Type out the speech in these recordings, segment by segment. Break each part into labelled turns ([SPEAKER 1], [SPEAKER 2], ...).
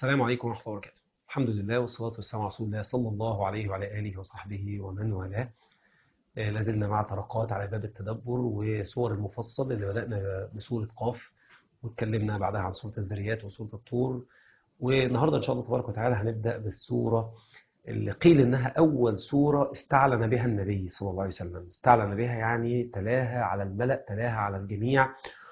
[SPEAKER 1] السلام عليكم ورحمة الله وبركاته الحمد لله والصلاة والسلام على رسول الله صلى الله عليه وعلى آله وصحبه ومن والاه آه، لازلنا مع طرقات على باب التدبر وسور المفصل اللي بدأنا بسورة قاف واتكلمنا بعدها عن سورة الذريات وسورة الطور والنهاردة إن شاء الله تبارك وتعالى هنبدأ بالسورة اللي قيل إنها أول سورة استعلن بها النبي صلى الله عليه وسلم استعلن بها يعني تلاها على الملأ تلاها على الجميع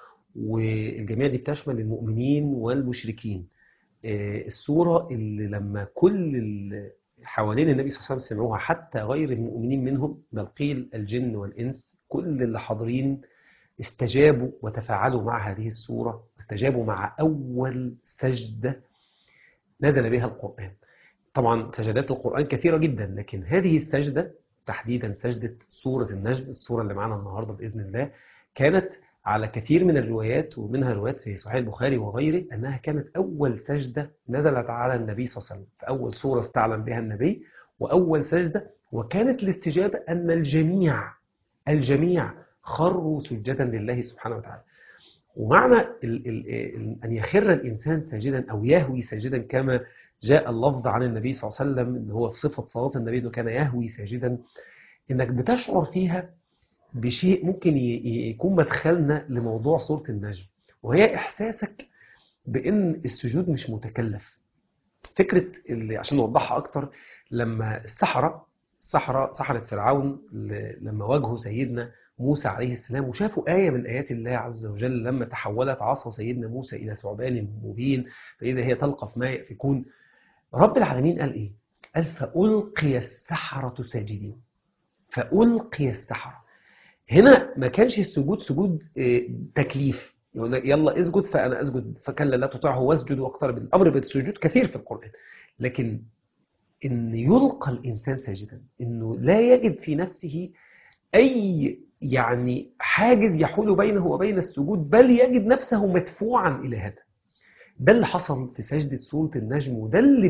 [SPEAKER 1] والجميع دي بتشمل المؤمنين والمشركين آه، السورة اللي لما كل ال- حوالين النبي صلى الله عليه وسلم سمعوها حتى غير المؤمنين منهم بل قيل الجن والإنس كل اللي حاضرين استجابوا وتفاعلوا مع هذه السورة استجابوا مع أول سجدة نزل بها القرآن طبعا سجدات القرآن كثيرة جدا لكن هذه السجدة تحديدا سجدة سورة النجم السورة اللي معانا النهاردة بإذن الله كانت على كثير من الروايات ومنها روايات في صحيح البخاري وغيره أنها كانت أول سجدة نزلت على النبي صلى الله عليه وسلم فأول سورة استعلن بها النبي وأول سجدة وكانت الاستجابة أن الجميع الجميع خروا سجدا لله سبحانه وتعالى ومعنى ال ال ال أن يخر الإنسان ساجدا أو يهوي ساجدا كما جاء اللفظ عن النبي صلى الله عليه وسلم أن هو في صفة صلاة النبي أنه كان يهوي ساجدا إنك بتشعر فيها بشيء ممكن ي- ي- يكون مدخلنا لموضوع سورة النجم وهي إحساسك بأن السجود مش متكلف فكرة اللي عشان نوضحها أكتر لما السحرة السحرة سحرة فرعون ل- لما واجهوا سيدنا موسى عليه السلام وشافوا آية من آيات الله عز وجل لما تحولت عصا سيدنا موسى إلى ثعبان مبين فإذا هي تلقف ما يأفكون رب العالمين قال إيه؟ قال فألقي السحرة ساجدين فألقي السحرة هنا ما كانش السجود سجود آه، تكليف يقول لك يلا اسجد فأنا أسجد فكلا لا تطعه واسجد واقترب الأمر بالسجود كثير في القرآن لكن إن يلقى الإنسان ساجدا إنه لا يجد في نفسه أي يعني حاجز يحول بينه وبين السجود بل يجد نفسه مدفوعا إلى هذا ده اللي حصل في سجدة سورة النجم وده اللي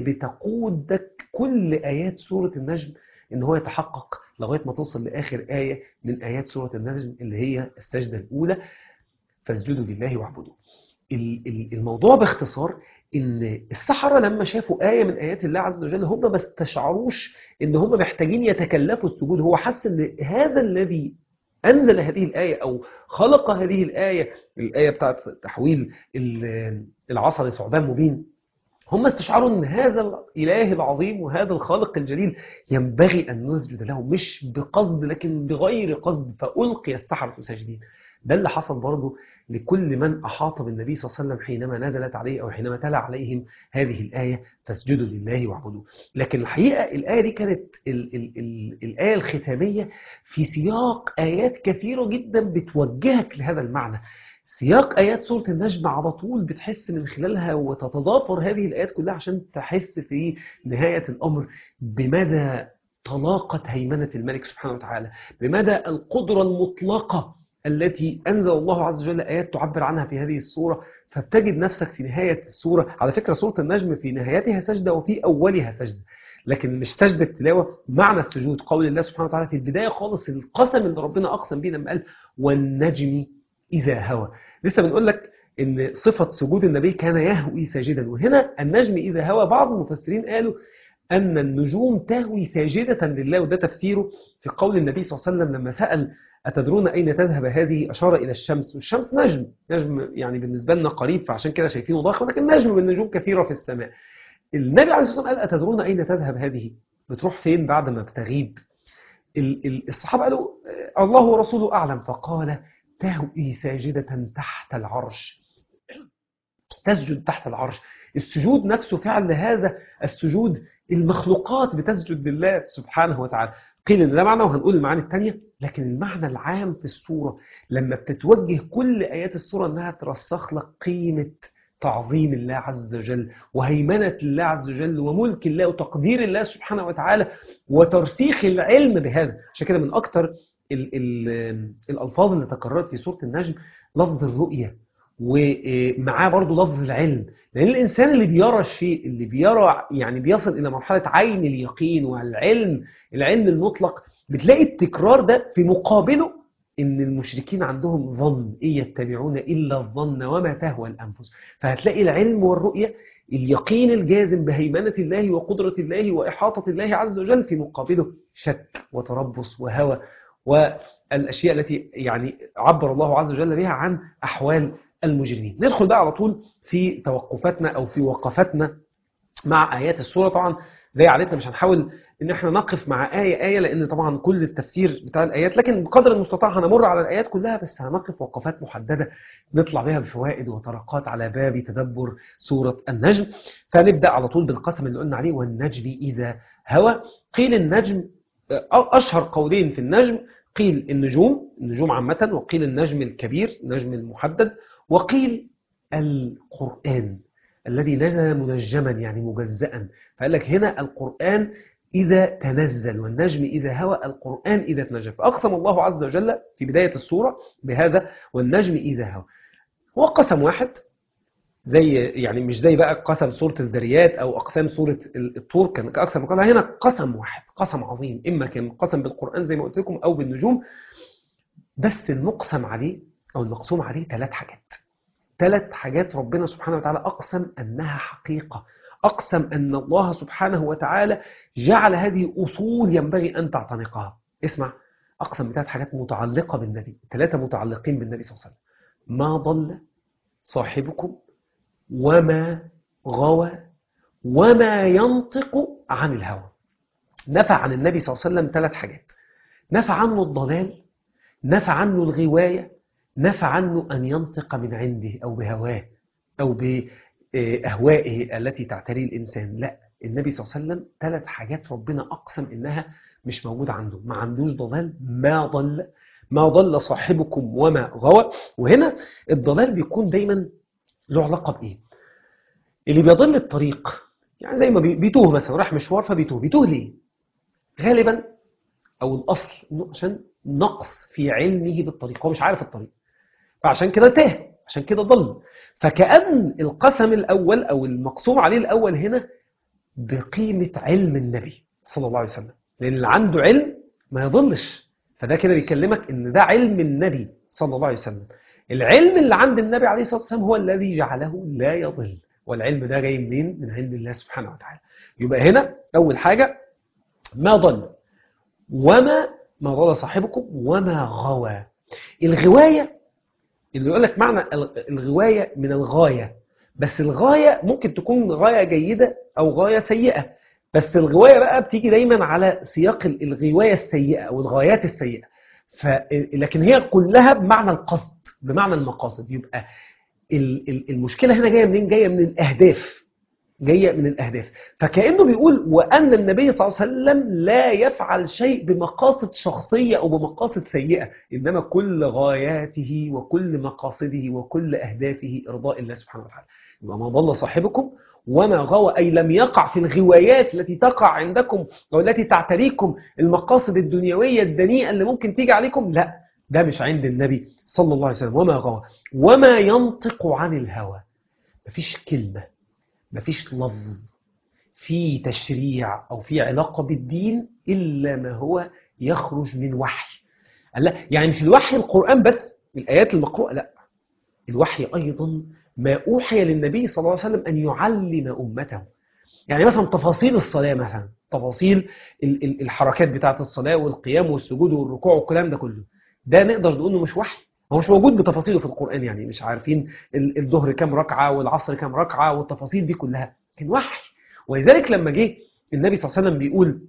[SPEAKER 1] بتقودك كل آيات سورة النجم إن هو يتحقق لغاية ما توصل لآخر آية من آيات سورة النجم اللي هي السجدة الأولى فاسجدوا لله واعبدوا ال- ال- الموضوع باختصار ان السحرة لما شافوا آية من آيات الله عز وجل هم ما استشعروش ان هم محتاجين يتكلفوا السجود هو حس ان هذا الذي أنزل هذه الآية أو خلق هذه الآية الآية بتاعت تحويل ال- العصا لثعبان مبين هم استشعروا ان هذا الاله العظيم وهذا الخالق الجليل ينبغي ان نسجد له مش بقصد لكن بغير قصد فالقي السحره ساجدين ده اللي حصل برضه لكل من احاط بالنبي صلى الله عليه وسلم حينما نزلت عليه او حينما تلا عليهم هذه الايه فاسجدوا لله واعبدوا لكن الحقيقه الايه دي كانت ال ال ال الايه الختاميه في سياق ايات كثيره جدا بتوجهك لهذا المعنى سياق آيات سورة النجم على طول بتحس من خلالها وتتضافر هذه الآيات كلها عشان تحس في نهاية الأمر بمدى طلاقة هيمنة الملك سبحانه وتعالى بمدى القدرة المطلقة التي أنزل الله عز وجل آيات تعبر عنها في هذه السورة فتجد نفسك في نهاية السورة على فكرة سورة النجم في نهايتها سجدة وفي أولها سجدة لكن مش سجدة تلاوة معنى السجود قول الله سبحانه وتعالى في البداية خالص القسم اللي ربنا أقسم به لما قال والنجم إذا هوى لسه بنقول لك ان صفة سجود النبي كان يهوي ساجدا وهنا النجم إذا هوى بعض المفسرين قالوا أن النجوم تهوي ساجدة لله وده تفسيره في قول النبي صلى الله عليه وسلم لما سأل أتدرون أين تذهب هذه أشار إلى الشمس والشمس نجم نجم يعني بالنسبة لنا قريب فعشان كده شايفينه ضخم لكن نجم من نجوم كثيرة في السماء النبي عليه الصلاة والسلام قال أتدرون أين تذهب هذه بتروح فين بعد ما بتغيب ال- ال- الصحابة قالوا آه، الله ورسوله أعلم فقال تهوي ساجدة تحت العرش تسجد تحت العرش السجود نفسه فعل هذا السجود المخلوقات بتسجد لله سبحانه وتعالى قيل ان ده معنى وهنقول المعاني الثانية لكن المعنى العام في السورة لما بتتوجه كل آيات السورة انها ترسخ لك قيمة تعظيم الله عز وجل وهيمنة الله عز وجل وملك الله وتقدير الله سبحانه وتعالى وترسيخ العلم بهذا عشان كده من أكتر ال ال الألفاظ اللي تكررت في سورة النجم لفظ الرؤية ومعاه برضو لفظ العلم لأن الإنسان اللي بيرى الشيء اللي بيرى يعني بيصل إلى مرحلة عين اليقين والعلم العلم المطلق بتلاقي التكرار ده في مقابله إن المشركين عندهم ظن إن يتبعون إلا الظن وما تهوى الأنفس فهتلاقي العلم والرؤية اليقين الجازم بهيمنة الله وقدرة الله وإحاطة الله عز وجل في مقابله شك وتربص وهوى والأشياء التي يعني عبر الله عز وجل بها عن أحوال المجرمين ندخل بقى على طول في توقفاتنا أو في وقفتنا مع آيات السورة طبعا زي عادتنا مش هنحاول ان احنا نقف مع آية آية لان طبعا كل التفسير بتاع الآيات لكن بقدر المستطاع هنمر على الآيات كلها بس هنقف وقفات محددة نطلع بها بفوائد وطرقات على باب تدبر سورة النجم فنبدأ على طول بالقسم اللي قلنا عليه والنجم إذا هوى قيل النجم أشهر قولين في النجم قيل النجوم النجوم عامة وقيل النجم الكبير النجم المحدد وقيل القرآن الذي نزل منجما يعني مجزأ فقال لك هنا القرآن إذا تنزل والنجم إذا هوى القرآن إذا تنجم فأقسم الله عز وجل في بداية السورة بهذا والنجم إذا هوى هو قسم واحد زي يعني مش زي بقى قسم سورة الذريات أو أقسام سورة الطور كان أكثر من قسم هنا قسم واحد قسم عظيم إما كان قسم بالقرآن زي ما قلت لكم أو بالنجوم بس المقسم عليه أو المقسوم عليه ثلاث حاجات ثلاث حاجات ربنا سبحانه وتعالى أقسم أنها حقيقة أقسم أن الله سبحانه وتعالى جعل هذه أصول ينبغي أن تعتنقها اسمع أقسم بثلاث حاجات متعلقة بالنبي ثلاثة متعلقين بالنبي صلى الله عليه وسلم ما ضل صاحبكم وما غوى وما ينطق عن الهوى نفع عن النبي صلى الله عليه وسلم ثلاث حاجات نفع عنه الضلال نفع عنه الغواية نفع عنه أن ينطق من عنده أو بهواه أو بأهوائه التي تعتري الإنسان لا النبي صلى الله عليه وسلم ثلاث حاجات ربنا أقسم إنها مش موجودة عنده ما عندوش ضلال ما ضل ما ضل صاحبكم وما غوى وهنا الضلال بيكون دايما له علاقة بإيه اللي بيضل الطريق يعني زي ما بيتوه مثلا راح مشوار فبيتوه بيتوه ليه غالبا أو الأصل إنه عشان نقص في علمه بالطريق هو مش عارف الطريق فعشان كده تاه عشان كده ضل فكأن القسم الأول أو المقسوم عليه الأول هنا بقيمة علم النبي صلى الله عليه وسلم لأن اللي عنده علم ما يضلش فده كده بيكلمك إن ده علم النبي صلى الله عليه وسلم العلم اللي عند النبي عليه الصلاة والسلام هو الذي جعله لا يضل والعلم ده جاي منين؟ من عند الله سبحانه وتعالى يبقى هنا أول حاجة ما ضل وما ما ضل صاحبكم وما غوى الغواية اللي يقول لك معنى الغواية من الغاية بس الغاية ممكن تكون غاية جيدة أو غاية سيئة بس الغواية بقى بتيجي دايما على سياق الغواية السيئة أو الغايات السيئة ف... لكن هي كلها بمعنى القصد بمعنى المقاصد يبقى المشكلة هنا جاية منين جاية من الأهداف جاية من الأهداف فكأنه بيقول وأن النبي صلى الله عليه وسلم لا يفعل شيء بمقاصد شخصية أو بمقاصد سيئة إنما كل غاياته وكل مقاصده وكل أهدافه إرضاء الله سبحانه وتعالى يبقى ما ضل صاحبكم وما غوى أي لم يقع في الغوايات التي تقع عندكم أو التي تعتريكم المقاصد الدنيوية الدنيئة اللي ممكن تيجي عليكم لا ده مش عند النبي صلى الله عليه وسلم وما غوى وما ينطق عن الهوى مفيش كلمة مفيش لفظ في تشريع أو في علاقة بالدين إلا ما هو يخرج من وحي لا يعني مش الوحي القرآن بس الآيات المقروءة لا الوحي أيضا ما أوحي للنبي صلى الله عليه وسلم أن يعلم أمته يعني مثلا تفاصيل الصلاة مثلا تفاصيل الحركات بتاعة الصلاة والقيام والسجود والركوع والكلام ده كله ده نقدر نقول انه مش وحي هو مش موجود بتفاصيله في القرآن يعني مش عارفين الظهر كام ركعة والعصر كام ركعة والتفاصيل دي كلها كان وحي ولذلك لما جه النبي صلى الله عليه وسلم بيقول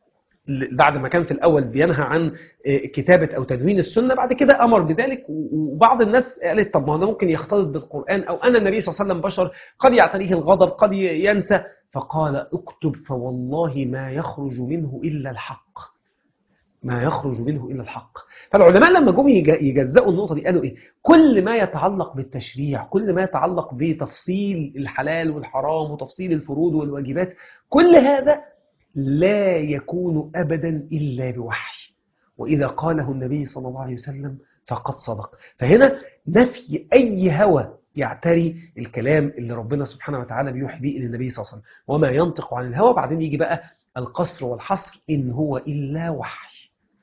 [SPEAKER 1] بعد ما كان في الأول بينهى عن كتابة أو تدوين السنة بعد كده أمر بذلك وبعض الناس قالت طب ما هو ممكن يختلط بالقرآن أو أن النبي صلى الله عليه وسلم بشر قد يعتريه الغضب قد ينسى فقال اكتب فوالله ما يخرج منه إلا الحق ما يخرج منه إلا الحق فالعلماء لما جم يجزئوا النقطة دي قالوا إيه كل ما يتعلق بالتشريع كل ما يتعلق بتفصيل الحلال والحرام وتفصيل الفروض والواجبات كل هذا لا يكون أبدا إلا بوحي وإذا قاله النبي صلى الله عليه وسلم فقد صدق فهنا نفي أي هوى يعتري الكلام اللي ربنا سبحانه وتعالى بيوحي به للنبي صلى الله عليه وسلم وما ينطق عن الهوى بعدين يجي بقى القصر والحصر إن هو إلا وحي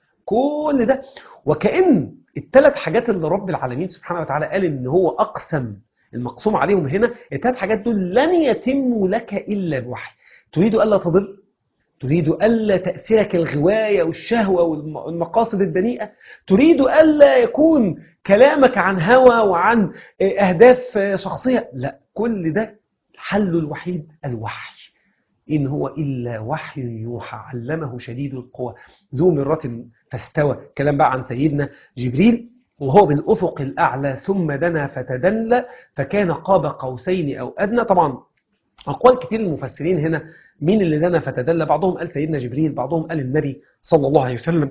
[SPEAKER 1] كل ده وكأن الثلاث حاجات اللي رب العالمين سبحانه وتعالى قال إن هو أقسم المقسوم عليهم هنا الثلاث حاجات دول لن يتموا لك إلا بوحي تريد ألا تضل تريد ألا تأثيرك الغواية والشهوة والمقاصد الدنيئة تريد ألا يكون كلامك عن هوى وعن أهداف شخصية لا كل ده الحل الوحيد الوحي إن هو إلا وحي يوحى علمه شديد القوى ذو مرة فاستوى كلام بقى عن سيدنا جبريل وهو بالأفق الأعلى ثم دنا فتدلى فكان قاب قوسين أو أدنى طبعا أقوال كتير المفسرين هنا مين اللي دنا فتدلى بعضهم قال سيدنا جبريل بعضهم قال النبي صلى الله عليه وسلم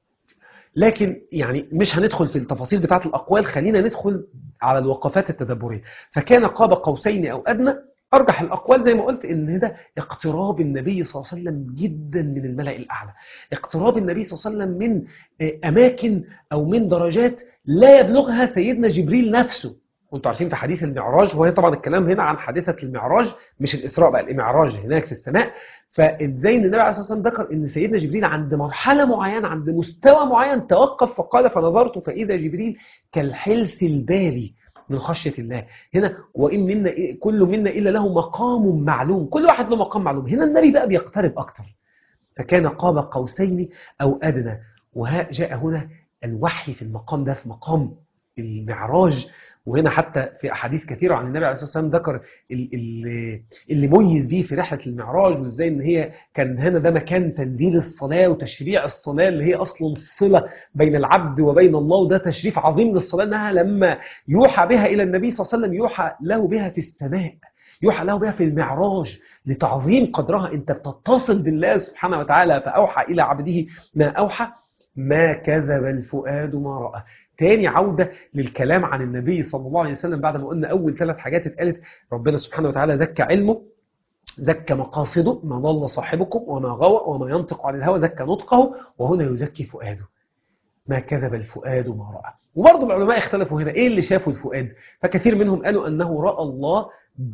[SPEAKER 1] لكن يعني مش هندخل في التفاصيل بتاعة الأقوال خلينا ندخل على الوقفات التدبرية فكان قاب قوسين أو أدنى أرجح الأقوال زي ما قلت إن ده اقتراب النبي صلى الله عليه وسلم جدا من الملأ الأعلى اقتراب النبي صلى الله عليه وسلم من أماكن أو من درجات لا يبلغها سيدنا جبريل نفسه وانتوا عارفين في حديث المعراج وهي طبعا الكلام هنا عن حادثة المعراج مش الإسراء بقى المعراج هناك في السماء فازاي ان النبي عليه الصلاه والسلام ذكر ان سيدنا جبريل عند مرحله معينه عند مستوى معين توقف فقال فنظرت فاذا جبريل كالحلس البالي من خشيه الله هنا وان منا كل منا الا له مقام معلوم كل واحد له مقام معلوم هنا النبي بقى بيقترب اكتر فكان قاب قوسين او ادنى وجاء هنا الوحي في المقام ده في مقام المعراج وهنا حتى في أحاديث كثيرة عن النبي عليه الصلاة والسلام ذكر اللي ميز بيه في رحلة المعراج وإزاي إن هي كان هنا ده مكان تنزيل الصلاة وتشريع الصلاة اللي هي أصلا الصلة بين العبد وبين الله وده تشريف عظيم للصلاة إنها لما يوحى بها إلى النبي صلى الله عليه وسلم يوحى له بها في السماء يوحى له بها في المعراج لتعظيم قدرها أنت بتتصل بالله سبحانه وتعالى فأوحى إلى عبده ما أوحى ما كذب الفؤاد ما رأى تاني عودة للكلام عن النبي صلى الله عليه وسلم بعد ما قلنا أول ثلاث حاجات اتقالت ربنا سبحانه وتعالى زكى علمه زكى مقاصده ما ضل صاحبكم وما غوى وما ينطق عن الهوى زكى نطقه وهنا يزكي فؤاده ما كذب الفؤاد ما رأى وبرضه العلماء اختلفوا هنا ايه اللي شافوا الفؤاد فكثير منهم قالوا انه رأى الله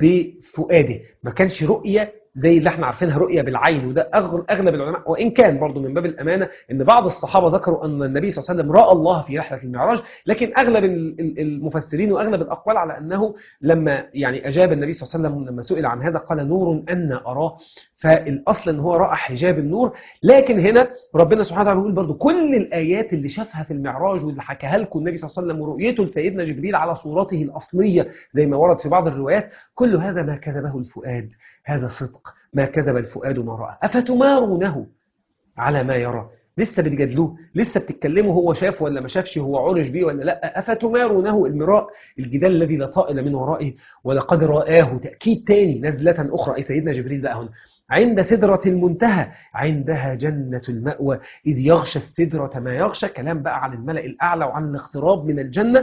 [SPEAKER 1] بفؤاده ما كانش رؤية زي اللي احنا عارفينها رؤية بالعين وده أغلب العلماء وإن كان برضو من باب الأمانة أن بعض الصحابة ذكروا أن النبي صلى الله عليه وسلم رأى الله في رحلة المعراج لكن أغلب المفسرين وأغلب الأقوال على أنه لما يعني أجاب النبي صلى الله عليه وسلم لما سئل عن هذا قال نور أن أراه فالأصل أن هو رأى حجاب النور لكن هنا ربنا سبحانه وتعالى بيقول برضو كل الآيات اللي شافها في المعراج واللي حكاها لكم النبي صلى الله عليه وسلم ورؤيته لسيدنا جبريل على صورته الأصلية زي ما ورد في بعض الروايات كل هذا ما كذبه الفؤاد هذا صدق ما كذب الفؤاد ما رأى أفتمارونه على ما يرى لسه بتجادلوه لسه بتتكلموا هو شاف ولا ما شافش هو عرج بيه ولا لا أفتمارونه المراء الجدال الذي لا طائل من ورائه ولقد رآه تأكيد تاني نزلة أخرى أي سيدنا جبريل بقى هنا عند سدرة المنتهى عندها جنة المأوى إذ يغشى السدرة ما يغشى كلام بقى عن الملأ الأعلى وعن الاقتراب من الجنة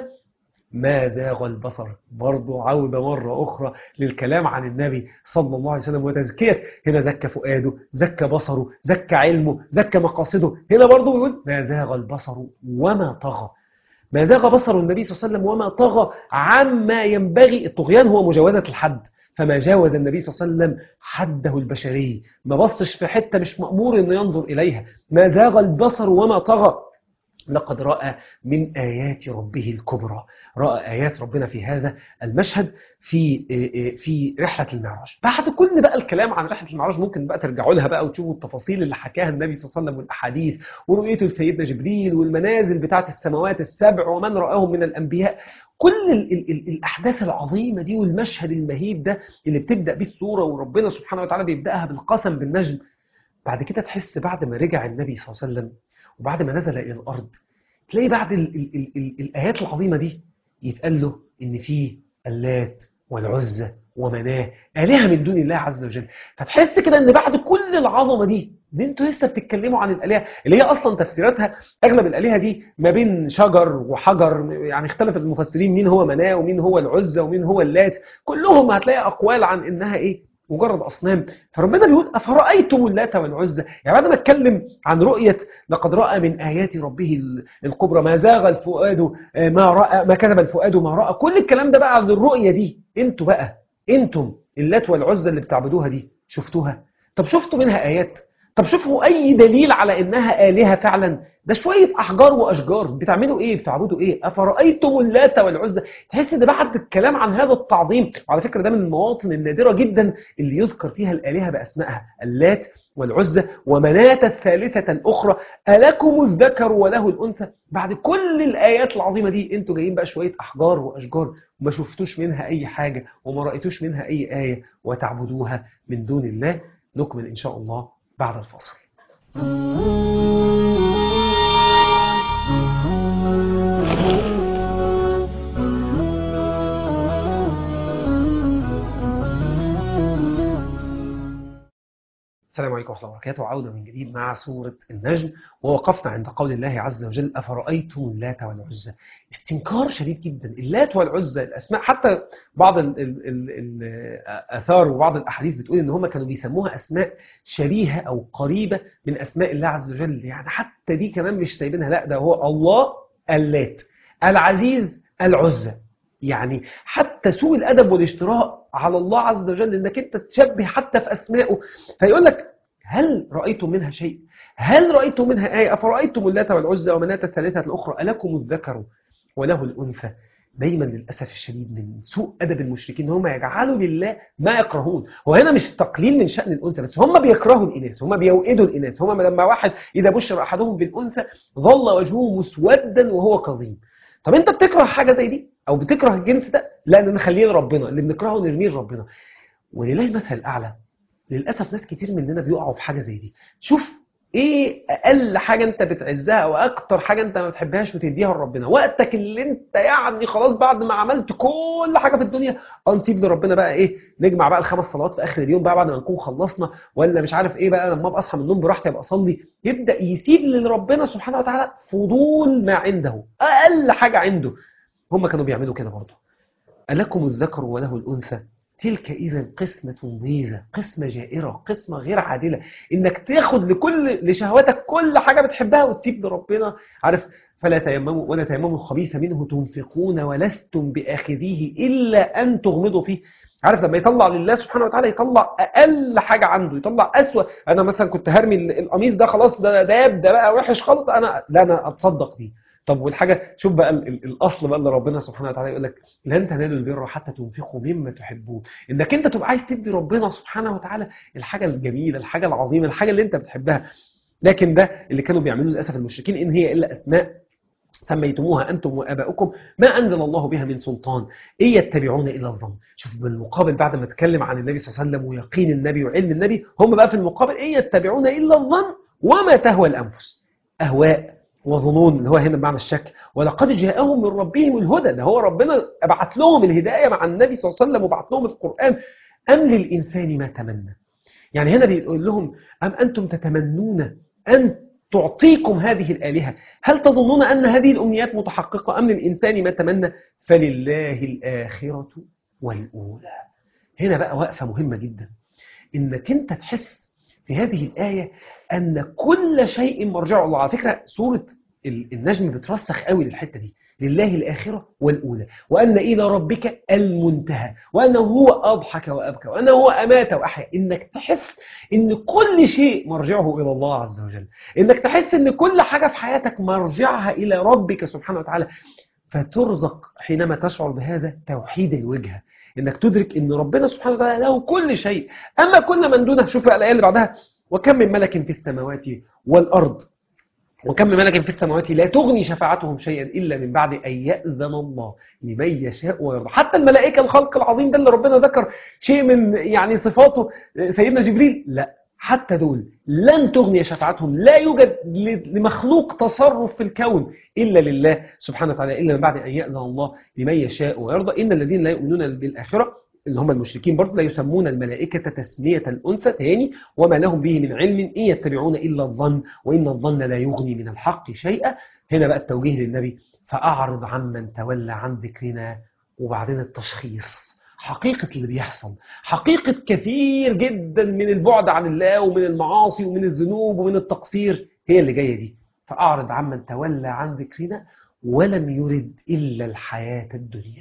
[SPEAKER 1] ما زاغ البصر برضو عودة مرة أخرى للكلام عن النبي صلى الله عليه وسلم وتزكية هنا زكى فؤاده زكى بصره زكى علمه زكى مقاصده هنا برضو بيقول ما زاغ البصر وما طغى ما زاغ بصر النبي صلى الله عليه وسلم وما طغى عما ينبغي الطغيان هو مجاوزة الحد فما جاوز النبي صلى الله عليه وسلم حده البشري ما بصش في حتة مش مأمور أنه ينظر إليها ما زاغ البصر وما طغى لقد رأى من آيات ربه الكبرى رأى آيات ربنا في هذا المشهد في في رحلة المعراج بعد كل بقى الكلام عن رحلة المعراج ممكن بقى ترجعوا لها بقى وتشوفوا التفاصيل اللي حكاها النبي صلى الله عليه وسلم والأحاديث ورؤيته لسيدنا جبريل والمنازل بتاعت السماوات السبع ومن رآهم من الأنبياء كل ال ال ال الأحداث العظيمة دي والمشهد المهيب ده اللي بتبدأ بيه السورة وربنا سبحانه وتعالى بيبدأها بالقسم بالنجم بعد كده تحس بعد ما رجع النبي صلى الله عليه وسلم وبعد ما نزل إلى الأرض تلاقي بعد ال ال ال ال الآيات العظيمة دي يتقال له إن في اللات والعزة ومناه آلهة من دون الله عز وجل فتحس كده إن بعد كل العظمة دي دي انتوا لسه بتتكلموا عن الآلهة اللي هي أصلا تفسيراتها أغلب الآلهة دي ما بين شجر وحجر يعني اختلف المفسرين مين هو مناه ومين هو العزة ومين هو اللات كلهم هتلاقي أقوال عن إنها إيه مجرد أصنام فربنا بيقول أفرأيتم اللات والعزى يعني بعد ما اتكلم عن رؤية لقد رأى من آيات ربه الكبرى ما زاغ الفؤاد ما رأى ما كذب الفؤاد ما رأى كل الكلام ده بقى عن الرؤية دي انتوا بقى انتم اللات والعزى اللي بتعبدوها دي شفتوها طب شفتوا منها آيات طب شوفوا اي دليل على انها الهه فعلا ده شويه احجار واشجار بتعملوا ايه بتعبدوا ايه افرايتم اللات والعزى تحس ان بعد الكلام عن هذا التعظيم وعلى فكره ده من المواطن النادره جدا اللي يذكر فيها الالهه باسمائها اللات والعزى ومناة الثالثة الأخرى ألكم الذكر وله الأنثى بعد كل الآيات العظيمة دي انتوا جايين بقى شوية أحجار وأشجار وما شفتوش منها أي حاجة وما رأيتوش منها أي آية وتعبدوها من دون الله نكمل إن شاء الله بعد الفاصل السلام عليكم ورحمة الله وبركاته عودة من جديد مع سورة النجم ووقفنا عند قول الله عز وجل أفرأيتم اللات والعزى استنكار شديد جدا اللات والعزى الأسماء حتى بعض ال ال ال الآثار وبعض الأحاديث بتقول إن هم كانوا بيسموها أسماء شبيهة أو قريبة من أسماء الله عز وجل يعني حتى دي كمان مش سايبينها لا ده هو الله اللات العزيز العزى يعني حتى سوء الأدب والاشتراء على الله عز وجل انك انت تشبه حتى في اسمائه فيقول لك هل رأيتم منها شيء هل رأيتم منها آية أفرأيتم اللات والعزى ومناة الثالثة الأخرى ألكم الذكر وله الأنثى دايما للأسف الشديد من سوء أدب المشركين هم يجعلوا لله ما يكرهون هو هنا مش تقليل من شأن الأنثى بس هم بيكرهوا الإناث هم بيوئدوا الإناث هم لما واحد إذا بشر أحدهم بالأنثى ظل وجهه مسودا وهو كظيم طب أنت بتكره حاجة زي دي أو بتكره الجنس ده لا نخليه لربنا اللي بنكرهه نرميه لربنا ولله المثل الأعلى للأسف ناس كتير مننا بيقعوا في حاجة زي دي شوف ايه اقل حاجة انت بتعزها او اكتر حاجة انت ما بتحبهاش وتديها لربنا وقتك اللي انت يعني خلاص بعد ما عملت كل حاجة في الدنيا انسيب لربنا بقى ايه نجمع بقى الخمس صلوات في اخر اليوم بقى بعد ما نكون خلصنا ولا مش عارف ايه بقى لما ابقى اصحى من النوم براحتي ابقى اصلي يبدا يسيب لربنا سبحانه وتعالى فضول ما عنده اقل حاجة عنده هم كانوا بيعملوا كده برضه ألكم الذكر وله الأنثى تلك إذا قسمة ضيزة قسمة جائرة قسمة غير عادلة إنك تاخد لكل لشهواتك كل حاجة بتحبها وتسيب لربنا عارف فلا تيمموا ولا تيمموا الخبيث منه تنفقون ولستم بآخذيه إلا أن تغمضوا فيه عارف لما يطلع لله سبحانه وتعالى يطلع أقل حاجة عنده يطلع أسوأ أنا مثلا كنت هرمي القميص ده خلاص ده داب ده بقى وحش خالص أنا لا أنا أتصدق بيه طب والحاجة شوف بقى ال ال الأصل بقى اللي ربنا سبحانه وتعالى يقول لك لن تنالوا البر حتى تنفقوا مما تحبون إنك أنت تبقى عايز تدي ربنا سبحانه وتعالى الحاجة الجميلة الحاجة العظيمة الحاجة اللي أنت بتحبها لكن ده اللي كانوا بيعملوه للأسف المشركين إن هي إلا أسماء سميتموها أنتم وآباؤكم ما أنزل الله بها من سلطان إن يتبعون إلا الظن شوف بالمقابل بعد ما اتكلم عن النبي صلى الله عليه وسلم ويقين النبي وعلم النبي هم بقى في المقابل إن يتبعون إلا الظن وما تهوى الأنفس أهواء وظنون اللي هو هنا بمعنى الشك ولقد جاءهم من ربهم الهدى ده هو ربنا بعت لهم الهداية مع النبي صلى الله عليه وسلم وبعت لهم القرآن أم للإنسان ما تمنى يعني هنا بيقول لهم أم أنتم تتمنون أن تعطيكم هذه الآلهة هل تظنون أن هذه الأمنيات متحققة أم للإنسان ما تمنى فلله الآخرة والأولى هنا بقى وقفة مهمة جدا إنك أنت تحس في هذه الآية أن كل شيء مرجعه الله على فكرة سورة النجم بترسخ قوي للحتة دي لله الآخرة والأولى وأن إلى ربك المنتهى وأنه هو أضحك وأبكى وأنه هو أمات وأحيا إنك تحس إن كل شيء مرجعه إلى الله عز وجل إنك تحس إن كل حاجة في حياتك مرجعها إلى ربك سبحانه وتعالى فترزق حينما تشعر بهذا توحيد الوجهة إنك تدرك إن ربنا سبحانه وتعالى له كل شيء أما كل من دونه شوف الآية اللي بعدها وكم من ملك في السماوات والأرض وكم من ملك في السماوات لا تغني شفاعتهم شيئا إلا من بعد أن يأذن الله لمن يشاء ويرضى حتى الملائكة الخلق العظيم ده اللي ربنا ذكر شيء من يعني صفاته سيدنا جبريل لا حتى دول لن تغني شفاعتهم لا يوجد لمخلوق تصرف في الكون إلا لله سبحانه وتعالى إلا من بعد أن يأذن الله لمن يشاء ويرضى إن الذين لا يؤمنون بالآخرة اللي هم المشركين برضه لا يسمون الملائكة تسمية الأنثى تاني وما لهم به من علم إن يتبعون إلا الظن وإن الظن لا يغني من الحق شيئا هنا بقى التوجيه للنبي فأعرض عمن تولى عن ذكرنا وبعدين التشخيص حقيقة اللي بيحصل حقيقة كثير جدا من البعد عن الله ومن المعاصي ومن الذنوب ومن التقصير هي اللي جاية دي فأعرض عمن تولى عن ذكرنا ولم يرد إلا الحياة الدنيا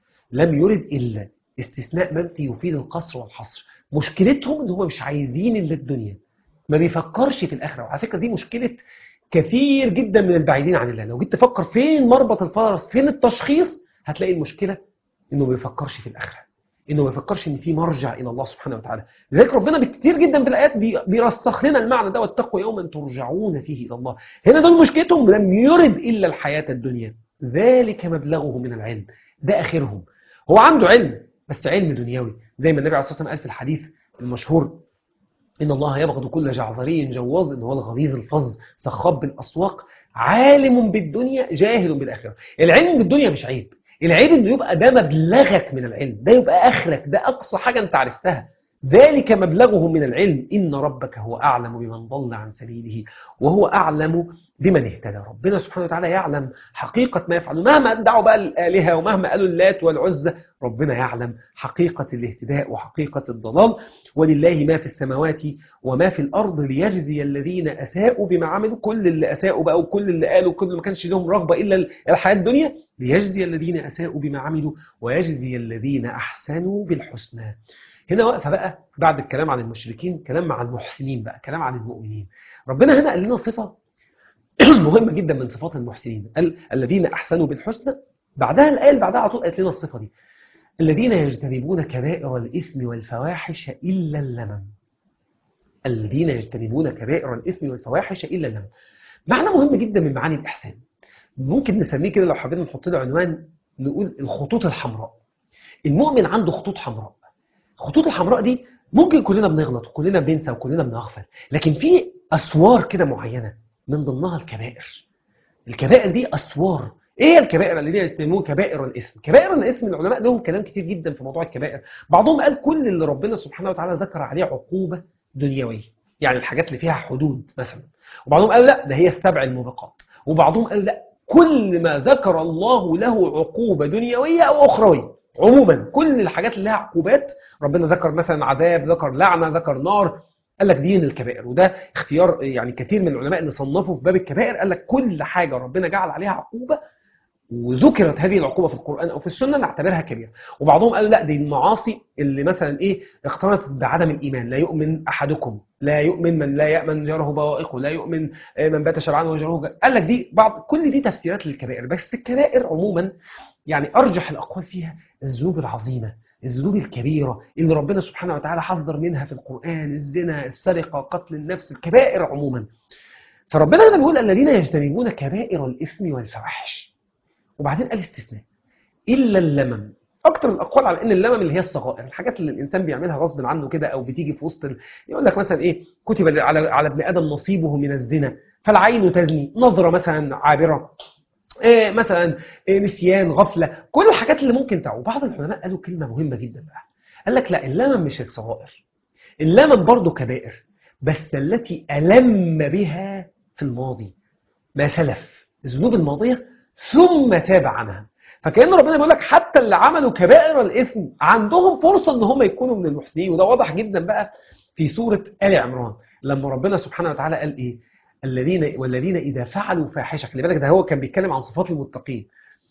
[SPEAKER 1] لم يرد إلا استثناء منفي يفيد القصر والحصر مشكلتهم ان هم مش عايزين الا الدنيا ما بيفكرش في الاخره وعلى فكره دي مشكله كثير جدا من البعيدين عن الله لو جيت تفكر فين مربط الفرس فين التشخيص هتلاقي المشكله انه ما بيفكرش في الاخره انه ما يفكرش ان في مرجع الى الله سبحانه وتعالى لذلك ربنا كتير جدا في الايات بي- بيرسخ لنا المعنى ده واتقوا يوما ترجعون فيه الى الله هنا دول مشكلتهم لم يرد الا الحياه الدنيا ذلك مبلغه من العلم ده اخرهم هو عنده علم بس علم دنيوي زي ما النبي عليه الصلاه والسلام قال في الحديث المشهور ان الله يبغض كل جعفري جواز ان هو الغليظ الفظ صخاب بالاسواق عالم بالدنيا جاهل بالاخره العلم بالدنيا مش عيب العيب انه يبقى ده مبلغك من العلم ده يبقى اخرك ده اقصى حاجه انت عرفتها ذلك مبلغه من العلم ان ربك هو اعلم بمن ضل عن سبيله وهو اعلم بمن اهتدى ربنا سبحانه وتعالى يعلم حقيقه ما يفعل مهما ادعوا بقى الالهه ومهما قالوا اللات والعزى ربنا يعلم حقيقه الاهتداء وحقيقه الضلال ولله ما في السماوات وما في الارض ليجزي الذين اساءوا بما عملوا كل اللي اساءوا بقى وكل اللي قالوا كل اللي ما كانش لهم رغبه الا الحياه الدنيا ليجزي الذين اساءوا بما عملوا ويجزي الذين احسنوا بالحسنى هنا واقفه بقى بعد الكلام عن المشركين كلام مع المحسنين بقى كلام عن المؤمنين ربنا هنا قال لنا صفه مهمه جدا من صفات المحسنين قال الذين احسنوا بالحسنى بعدها الايه اللي بعدها على طول قالت لنا الصفه دي الذين يجتنبون كبائر الاثم والفواحش الا اللمم الذين يجتنبون كبائر الاثم والفواحش الا اللمم معنى مهم جدا من معاني الاحسان ممكن نسميه كده لو حبينا نحط له عنوان نقول الخطوط الحمراء المؤمن عنده خطوط حمراء الخطوط الحمراء دي ممكن كلنا بنغلط وكلنا بننسى وكلنا بنغفل لكن في اسوار كده معينه من ضمنها الكبائر الكبائر دي اسوار ايه هي الكبائر اللي هي يسموها كبائر الاثم كبائر الاثم العلماء لهم كلام كتير جدا في موضوع الكبائر بعضهم قال كل اللي ربنا سبحانه وتعالى ذكر عليه عقوبه دنيويه يعني الحاجات اللي فيها حدود مثلا وبعضهم قال لا ده هي السبع الموبقات وبعضهم قال لا كل ما ذكر الله له عقوبه دنيويه او اخرويه عموما كل الحاجات اللي لها عقوبات ربنا ذكر مثلا عذاب ذكر لعنه ذكر نار قال لك دي من الكبائر وده اختيار يعني كثير من العلماء اللي صنفوا في باب الكبائر قال لك كل حاجه ربنا جعل عليها عقوبه وذكرت هذه العقوبه في القران او في السنه نعتبرها كبيره وبعضهم قالوا لا دي المعاصي اللي مثلا ايه اقترنت بعدم الايمان لا يؤمن احدكم لا يؤمن من لا يامن جاره بوائقه لا يؤمن من بات شبعان وجاره قال لك دي بعض كل دي تفسيرات للكبائر بس الكبائر عموما يعني ارجح الاقوال فيها الذنوب العظيمه الذنوب الكبيرة اللي ربنا سبحانه وتعالى حذر منها في القرآن الزنا السرقة قتل النفس الكبائر عموما فربنا هنا بيقول الذين يجتنبون كبائر الإثم والفواحش وبعدين قال استثناء إلا اللمم أكتر الأقوال على إن اللمم اللي هي الصغائر الحاجات اللي الإنسان بيعملها غصب عنه كده أو بتيجي في وسط ال... يقول لك مثلا إيه كتب على على ابن آدم نصيبه من الزنا فالعين تزني نظرة مثلا عابرة إيه مثلا إيه نسيان غفلة كل الحاجات اللي ممكن تعو بعض العلماء قالوا كلمة مهمة جدا بقى قال لك لا اللمم مش الصغائر اللمم برضه كبائر بس التي ألم بها في الماضي ما سلف الذنوب الماضية ثم تاب عنها فكأن ربنا بيقول لك حتى اللي عملوا كبائر الإثم عندهم فرصة ان هم يكونوا من المحسنين وده واضح جدا بقى في سورة آل عمران لما ربنا سبحانه وتعالى قال ايه الذين والذين إذا فعلوا فاحشة خلي بالك ده هو كان بيتكلم عن صفات المتقين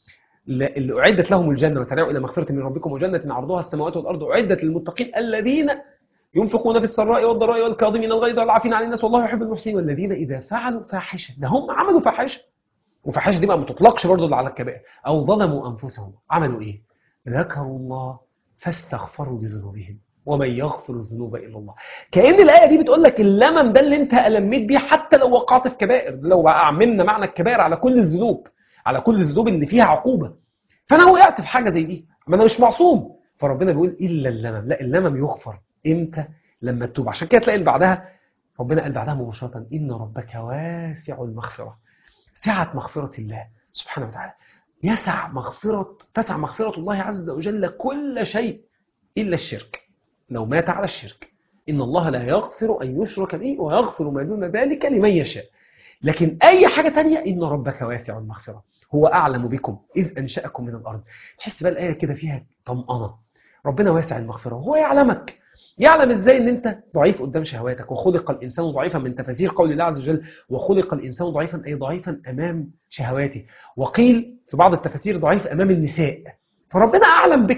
[SPEAKER 1] اللي أعدت لهم الجنة وسارعوا إلى مغفرة من ربكم وجنة عرضها السماوات والأرض أعدت للمتقين الذين ينفقون في السراء والضراء والكاظمين الغيظ والعافين عن الناس والله يحب المحسنين والذين إذا فعلوا فاحشة ده هم عملوا فاحشة وفاحشة دي بقى ما تطلقش برضه على الكبائر أو ظلموا أنفسهم عملوا إيه؟ ذكروا الله فاستغفروا لذنوبهم ومن يغفر الذنوب الا الله كأن الآية دي بتقول لك اللمم ده اللي انت ألميت بيه حتى لو وقعت في كبائر لو عملنا معنى الكبائر على كل الذنوب على كل الذنوب اللي فيها عقوبة فأنا وقعت في حاجة زي دي ما أنا مش معصوم فربنا بيقول إلا اللمم لا اللمم يغفر إمتى لما تتوب عشان كده تلاقي اللي بعدها ربنا قال بعدها مباشرة إن ربك واسع المغفرة سعة مغفرة الله سبحانه وتعالى يسع مغفرة تسع مغفرة الله عز وجل كل شيء إلا الشرك لو مات على الشرك إن الله لا يغفر أن يشرك به ويغفر ما دون ذلك لمن يشاء لكن أي حاجة تانية إن ربك واسع المغفرة هو أعلم بكم إذ أنشأكم من الأرض تحس بقى الآية كده فيها طمأنة ربنا واسع المغفرة وهو يعلمك يعلم ازاي ان انت ضعيف قدام شهواتك وخلق الانسان ضعيفا من تفاسير قول الله عز وجل وخلق الانسان ضعيفا اي ضعيفا امام شهواته وقيل في بعض التفاسير ضعيف امام النساء فربنا اعلم بك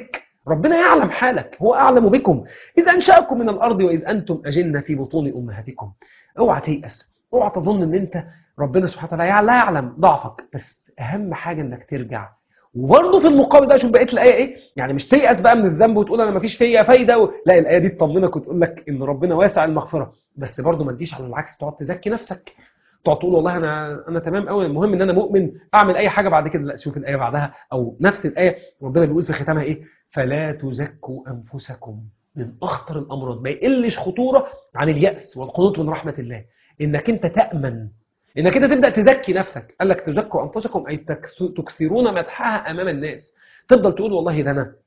[SPEAKER 1] ربنا يعلم حالك هو أعلم بكم إذ أنشأكم من الأرض وإذ أنتم أجنة في بطون أمهاتكم اوعى تيأس اوعى تظن ان انت ربنا سبحانه وتعالى لا يعلم ضعفك بس اهم حاجة انك ترجع وبرضه في المقابل بقى شوف بقيه الايه ايه يعني مش تيأس بقى من الذنب وتقول انا مفيش فيا فايده و... لا الايه دي تطمنك وتقول لك ان ربنا واسع المغفره بس برضه ما تجيش على العكس تقعد تزكي نفسك تقعد تقول والله انا انا تمام قوي المهم ان انا مؤمن اعمل اي حاجه بعد كده لا شوف الايه بعدها او نفس الايه ربنا بيقول في ختامها ايه فلا تزكوا انفسكم من اخطر الامراض ما يقلش خطوره عن اليأس والقنوط من رحمه الله انك انت تأمن انك انت تبدا تزكي نفسك قال لك تزكوا انفسكم اي تكس- تكثرون مدحها امام الناس تفضل تقول والله ده انا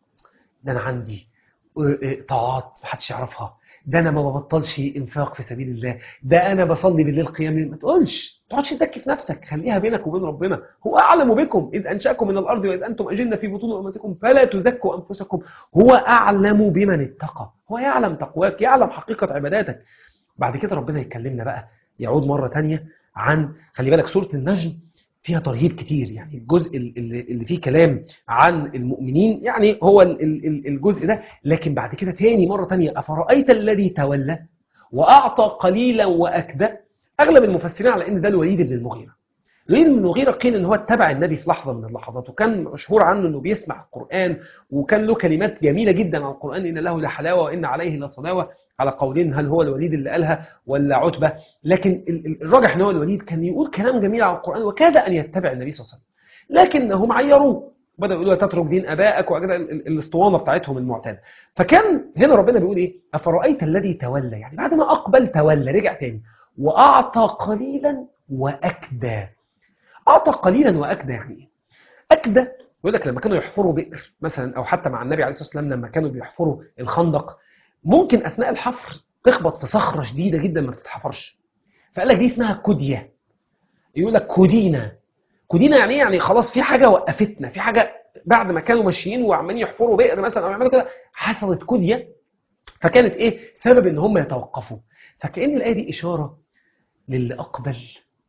[SPEAKER 1] ده انا عندي آه، آه، طاعات محدش يعرفها ده انا ما ببطلش انفاق في سبيل الله ده انا بصلي بالليل قيام الليل. ما تقولش ما تقعدش تزكي في نفسك خليها بينك وبين ربنا هو اعلم بكم اذ انشاكم من الارض واذ انتم اجنه في بطون امهاتكم فلا تزكوا انفسكم هو اعلم بمن اتقى هو يعلم تقواك يعلم حقيقه عباداتك بعد كده ربنا يكلمنا بقى يعود مرة تانية عن خلي بالك سورة النجم فيها ترهيب كتير يعني الجزء اللي اللي فيه كلام عن المؤمنين يعني هو ال- ال- ال- الجزء ده لكن بعد كده تاني مرة تانية أفرأيت الذي تولى وأعطى قليلا وأكدى أغلب المفسرين على إن ده الوليد بن المغيرة الوليد بن المغيرة قيل إن هو اتبع النبي في لحظة من اللحظات وكان مشهور عنه إنه بيسمع القرآن وكان له كلمات جميلة جدا عن القرآن إن له لحلاوة وإن عليه لصلاوة على قولين هل هو الوليد اللي قالها ولا عتبة لكن ال- ال- الراجح ان هو الوليد كان يقول كلام جميل عن القرآن وكاد أن يتبع النبي صلى الله عليه وسلم لكنهم عيروه بدأوا يقولوا تترك دين أبائك وكده ال- ال- الاسطوانة بتاعتهم المعتادة فكان هنا ربنا بيقول إيه أفرأيت الذي تولى يعني بعد ما أقبل تولى رجع تاني وأعطى قليلا وأكدى أعطى قليلا وأكدى يعني إيه أكدى يقول لك لما كانوا يحفروا بئر مثلا أو حتى مع النبي عليه الصلاة والسلام لما كانوا بيحفروا الخندق ممكن اثناء الحفر تخبط في صخره شديده جدا ما بتتحفرش فقال لك دي اسمها كديه يقول لك كدينا كدينا يعني ايه يعني خلاص في حاجه وقفتنا في حاجه بعد ما كانوا ماشيين وعمالين يحفروا بئر مثلا او يعملوا كده حصلت كديه فكانت ايه سبب ان هم يتوقفوا فكأن الايه دي اشاره للي اقبل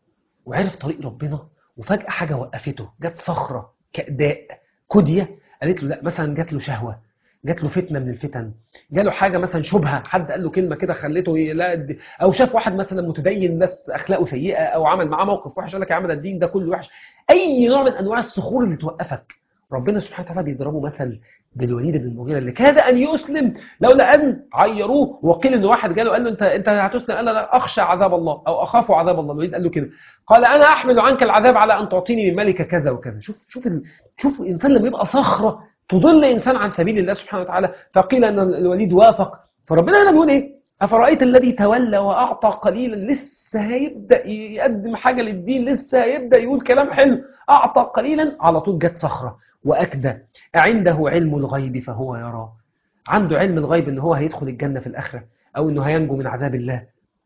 [SPEAKER 1] وعرف طريق ربنا وفجاه حاجه وقفته جت صخره كأداء كديه قالت له لا مثلا جات له شهوه جات له فتنه من الفتن جاله حاجه مثلا شبهه حد قال له كلمه كده خلته لا او شاف واحد مثلا متدين بس اخلاقه سيئه او عمل معاه موقف وحش قال لك يا عم ده الدين ده كله وحش اي نوع من انواع الصخور اللي توقفك ربنا سبحانه وتعالى بيضربه مثل بالوليد بن المغيره اللي كاد ان يسلم لولا ان عيروه وقيل ان واحد جاله قال له انت انت هتسلم قال له لا اخشى عذاب الله او اخاف عذاب الله الوليد قال له كده قال انا احمل عنك العذاب على ان تعطيني من مالك كذا وكذا شوف شوف ال... شوف الانسان لما يبقى صخره تضل انسان عن سبيل الله سبحانه وتعالى فقيل ان الوليد وافق فربنا هنا بيقول ايه افرايت الذي تولى واعطى قليلا لسه هيبدا يقدم حاجه للدين لسه هيبدا يقول كلام حلو اعطى قليلا على طول جت صخره واكدى عنده علم الغيب فهو يرى عنده علم الغيب ان هو هيدخل الجنه في الاخره او انه هينجو من عذاب الله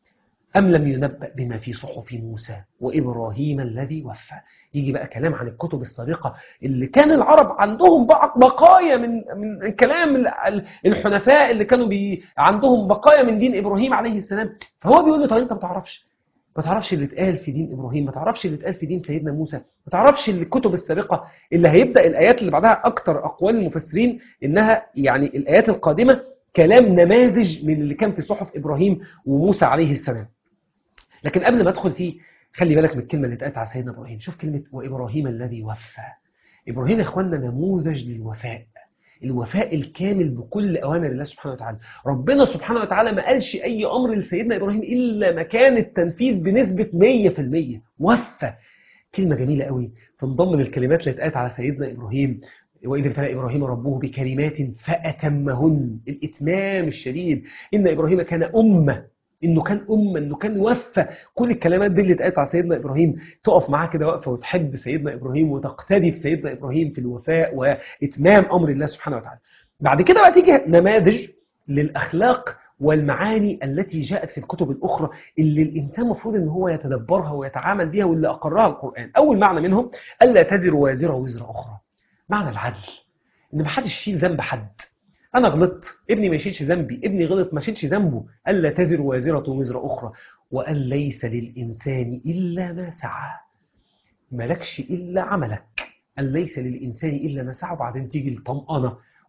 [SPEAKER 1] أم لم ينبأ بما في صحف موسى وإبراهيم الذي وفى يجي بقى كلام عن الكتب السابقة اللي كان العرب عندهم بق- بقايا من من كلام ال- الحنفاء اللي كانوا بي عندهم بقايا من دين إبراهيم عليه السلام فهو بيقول له طب أنت ما تعرفش ما تعرفش اللي اتقال في دين إبراهيم ما تعرفش اللي اتقال في دين سيدنا موسى ما تعرفش اللي الكتب السابقة اللي هيبدأ الآيات اللي بعدها أكتر أقوال المفسرين إنها يعني الآيات القادمة كلام نماذج من اللي كان في صحف إبراهيم وموسى عليه السلام لكن قبل ما ادخل فيه خلي بالك من الكلمه اللي اتقالت على سيدنا ابراهيم شوف كلمه وابراهيم الذي وفى ابراهيم يا اخواننا نموذج للوفاء الوفاء الكامل بكل اوامر الله سبحانه وتعالى ربنا سبحانه وتعالى ما قالش اي امر لسيدنا ابراهيم الا ما كان التنفيذ بنسبه 100% وفى كلمه جميله قوي تنضم للكلمات اللي اتقالت على سيدنا ابراهيم وإذ ابتلى إبراهيم ربه بكلمات فأتمهن الإتمام الشديد إن إبراهيم كان أمة انه كان امه انه كان وفى كل الكلمات دي اللي اتقالت على سيدنا ابراهيم تقف معاه كده واقفه وتحب سيدنا ابراهيم وتقتدي بسيدنا ابراهيم في الوفاء واتمام امر الله سبحانه وتعالى. بعد كده بقى تيجي نماذج للاخلاق والمعاني التي جاءت في الكتب الاخرى اللي الانسان المفروض ان هو يتدبرها ويتعامل بها واللي اقرها القران. اول معنى منهم الا تزر وازره وزر اخرى. معنى العدل ان محدش يشيل ذنب حد. انا غلطت ابني ما يشيلش ذنبي ابني غلط ما يشيلش ذنبه الا تزر وازره وزر اخرى وان ليس للانسان الا ما سعى ملكش الا عملك ان ليس للانسان الا ما سعى وبعدين تيجي الطمانه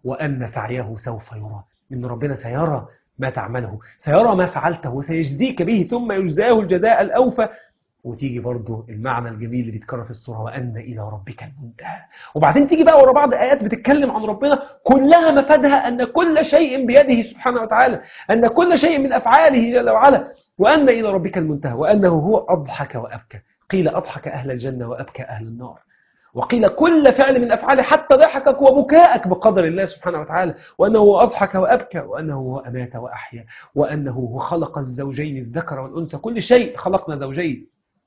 [SPEAKER 1] وأن سعيه سوف يرى إن ربنا سيرى ما تعمله سيرى ما فعلته وسيجزيك به ثم يجزاه الجزاء الأوفى وتيجي برضه المعنى الجميل اللي بيتكرر في السورة وأن إلى ربك المنتهى وبعدين تيجي بقى ورا بعض آيات بتتكلم عن ربنا كلها مفادها أن كل شيء بيده سبحانه وتعالى أن كل شيء من أفعاله جل وعلا وأن إلى ربك المنتهى وأنه هو أضحك وأبكى قيل أضحك أهل الجنة وأبكى أهل النار وقيل كل فعل من أفعاله حتى ضحكك وبكاءك بقدر الله سبحانه وتعالى وأنه هو أضحك وأبكى وأنه هو أمات وأحيا وأنه هو خلق الزوجين الذكر والأنثى كل شيء خلقنا زوجين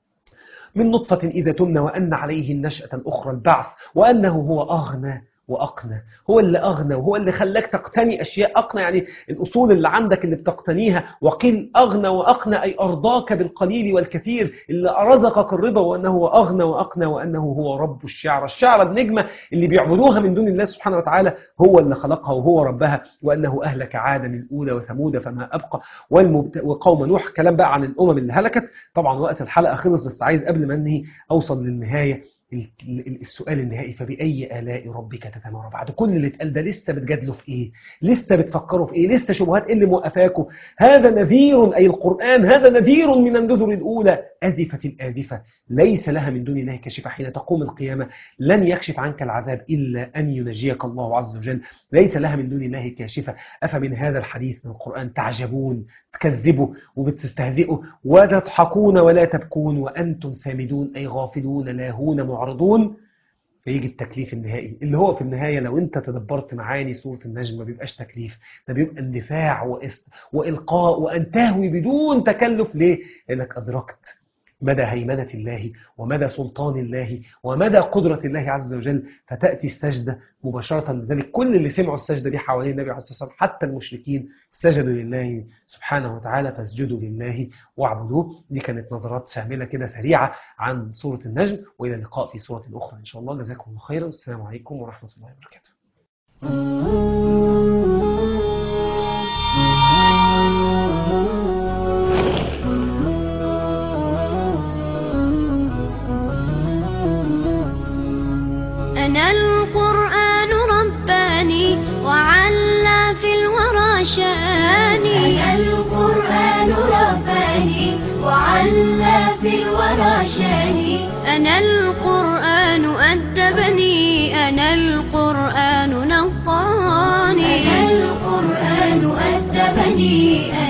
[SPEAKER 1] من نطفة إذا تمنى وأن عليه النشأة الأخرى البعث وأنه هو أغنى وأقنى هو اللي أغنى وهو اللي خلاك تقتني أشياء أقنى يعني الأصول اللي عندك اللي بتقتنيها وقيل أغنى وأقنى أي أرضاك بالقليل والكثير اللي رزقك الرضا وأنه هو أغنى وأقنى وأنه هو رب الشعر الشعر النجمة اللي بيعبدوها من دون الله سبحانه وتعالى هو اللي خلقها وهو ربها وأنه أهلك عادا الأولى وثمود فما أبقى والمبت... وقوم نوح كلام بقى عن الأمم اللي هلكت طبعا وقت الحلقة خلص بس عايز قبل ما أنهي أوصل للنهاية السؤال النهائي فبأي آلاء ربك تتمارى بعد كل اللي اتقال ده لسه بتجادلوا في ايه لسه بتفكروا في ايه لسه شبهات ايه اللي موقفاكوا هذا نذير أي القرآن هذا نذير من النذر الأولى أزفت الآزفة ليس لها من دون الله كاشفة حين تقوم القيامة لن يكشف عنك العذاب إلا أن ينجيك الله عز وجل ليس لها من دون الله كاشفة أفمن هذا الحديث من القرآن تعجبون تكذبوا وبتستهزئوا وتضحكون ولا تبكون وأنتم سامدون أي غافلون لاهون معرضون فيجي التكليف النهائي اللي هو في النهاية لو انت تدبرت معاني سورة النجم ما بيبقاش تكليف ده بيبقى اندفاع وإست وإلقاء وأن تهوي بدون تكلف ليه؟ لأنك أدركت مدى هيمنة الله ومدى سلطان الله ومدى قدرة الله عز وجل فتأتي السجدة مباشرة لذلك كل اللي سمعوا السجدة دي حوالين النبي عليه الصلاة والسلام حتى المشركين سجدوا لله سبحانه وتعالى فاسجدوا لله واعبدوه دي كانت نظرات شاملة كده سريعة عن سورة النجم وإلى اللقاء في سورة أخرى إن شاء الله جزاكم الله خيرا والسلام عليكم ورحمة الله وبركاته
[SPEAKER 2] أنا القرآن رباني وعلى في الورى شاني
[SPEAKER 3] أنا القرآن رباني وعلى في الورى شاني
[SPEAKER 2] أنا القرآن أدبني أنا القرآن نقاني
[SPEAKER 3] أنا القرآن أدبني